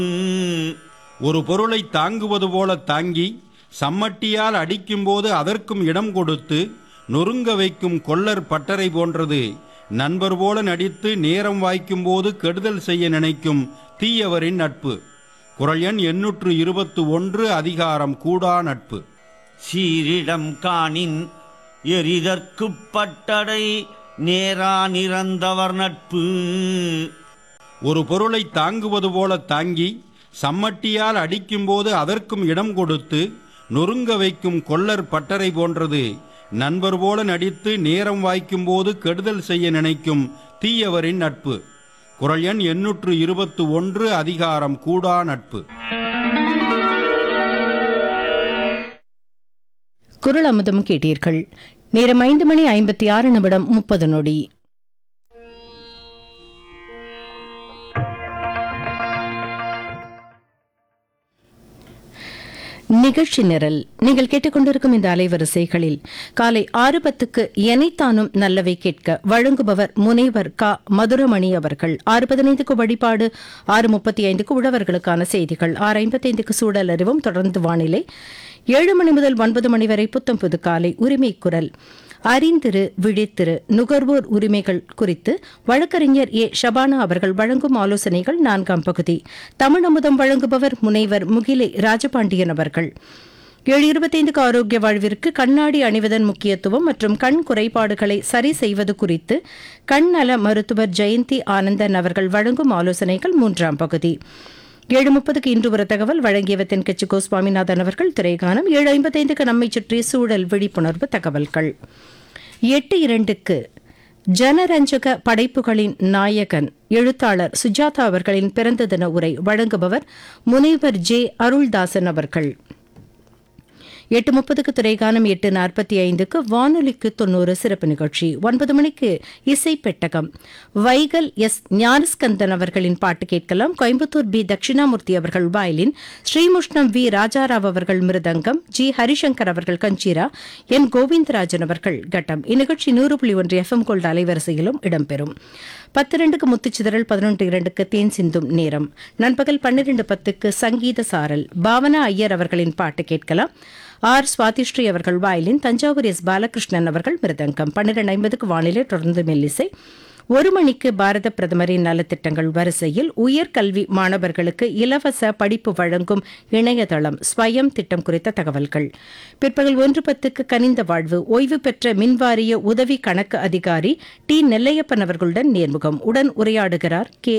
ஒரு பொருளை தாங்குவது போல தாங்கி சம்மட்டியால் அடிக்கும்போது அதற்கும் இடம் கொடுத்து நொறுங்க வைக்கும் கொல்லர் பட்டறை போன்றது நண்பர் போல நடித்து நேரம் வாய்க்கும்போது கெடுதல் செய்ய நினைக்கும் தீயவரின் நட்பு குரல் எண் எண்ணூற்று இருபத்து ஒன்று அதிகாரம் கூடா நட்பு சீரிடம் காணின் எரிதற்குப் பட்டடை நேரா நிறந்தவர் நட்பு ஒரு பொருளை தாங்குவது போல தாங்கி சம்மட்டியால் அடிக்கும்போது அதற்கும் இடம் கொடுத்து நொறுங்க வைக்கும் கொல்லர் பட்டறை போன்றது நண்பர் போல நடித்து நேரம் வாய்க்கும்போது கெடுதல் செய்ய நினைக்கும் தீயவரின் நட்பு குரல் எண் எண்ணூற்று இருபத்து ஒன்று அதிகாரம் கூடா நட்பு குரல் அமுதம் கேட்டீர்கள் நேரம் ஐந்து மணி ஐம்பத்தி ஆறு நிமிடம் முப்பது நொடி நிகழ்ச்சி நிரல் நீங்கள் கேட்டுக்கொண்டிருக்கும் இந்த அலைவரிசைகளில் காலை ஆறு பத்துக்கு எனைத்தானும் நல்லவை கேட்க வழங்குபவர் முனைவர் க மதுரமணி அவர்கள் ஆறு பதினைந்துக்கு வழிபாடு ஆறு முப்பத்தி ஐந்துக்கு உழவர்களுக்கான செய்திகள் ஆறு ஐம்பத்தைந்துக்கு சூழல் அறிவும் தொடர்ந்து வானிலை ஏழு மணி முதல் ஒன்பது மணி வரை புத்தம் புது காலை உரிமை குரல் அறிந்திரு விழித்திரு நுகர்வோர் உரிமைகள் குறித்து வழக்கறிஞர் ஏ ஷபானா அவர்கள் வழங்கும் ஆலோசனைகள் நான்காம் பகுதி தமிழ் அமுதம் வழங்குபவர் முனைவர் முகிலை ராஜபாண்டியன் அவர்கள் ஏழு இருபத்தைந்துக்கு ஆரோக்கிய வாழ்விற்கு கண்ணாடி அணிவதன் முக்கியத்துவம் மற்றும் கண் குறைபாடுகளை சரி செய்வது குறித்து கண் நல மருத்துவர் ஜெயந்தி ஆனந்தன் அவர்கள் வழங்கும் ஆலோசனைகள் மூன்றாம் பகுதி ஏழு முப்பதுக்கு இன்று ஒரு தகவல் வழங்கியவர் தென்கட்சி கோ சுவாமிநாதன் அவர்கள் திரைகானம் ஏழு ஐம்பத்தைந்துக்கு நம்மை சுற்றி சூழல் விழிப்புணர்வு தகவல்கள் எட்டு இரண்டுக்கு ஜனரஞ்சக படைப்புகளின் நாயகன் எழுத்தாளர் சுஜாதா அவர்களின் பிறந்த தின உரை வழங்குபவர் முனைவர் ஜே அருள்தாசன் அவர்கள் எட்டு முப்பதுக்கு திரைகானம் எட்டு நாற்பத்தி ஐந்துக்கு வானொலிக்கு தொண்ணூறு சிறப்பு நிகழ்ச்சி ஒன்பது மணிக்கு இசை பெட்டகம் வைகல் எஸ் ஞானஸ்கந்தன் அவர்களின் பாட்டு கேட்கலாம் கோயம்புத்தூர் பி தட்சிணாமூர்த்தி அவர்கள் வயலின் ஸ்ரீமுஷ்ணம் வி ராஜாராவ் அவர்கள் மிருதங்கம் ஜி ஹரிசங்கர் அவர்கள் கஞ்சீரா என் கோவிந்தராஜன் அவர்கள் கட்டம் இந்நிகழ்ச்சி நூறு புள்ளி ஒன்று எஃப்எம் கோல்டு அலைவரிசையிலும் இடம்பெறும் பத்து ரெண்டுக்கு முத்துச்சிதறல் பதினொன்று இரண்டுக்கு தேன் சிந்தும் நேரம் நண்பகல் பன்னிரண்டு பத்துக்கு சங்கீத சாரல் பாவனா ஐயர் அவர்களின் பாட்டு கேட்கலாம் ஆர் சுவாதிஸ்ரீ அவர்கள் வாயிலின் தஞ்சாவூர் எஸ் பாலகிருஷ்ணன் அவர்கள் மிருதங்கம் பன்னிரண்டு ஐம்பதுக்கு வானிலை தொடர்ந்து மெல்லிசை ஒரு மணிக்கு பாரத பிரதமரின் நலத்திட்டங்கள் வரிசையில் உயர்கல்வி மாணவர்களுக்கு இலவச படிப்பு வழங்கும் இணையதளம் ஸ்வயம் திட்டம் குறித்த தகவல்கள் பிற்பகல் ஒன்று பத்துக்கு கனிந்த வாழ்வு ஓய்வு பெற்ற மின்வாரிய உதவி கணக்கு அதிகாரி டி நெல்லையப்பன் அவர்களுடன் நேர்முகம் உடன் உரையாடுகிறார் கே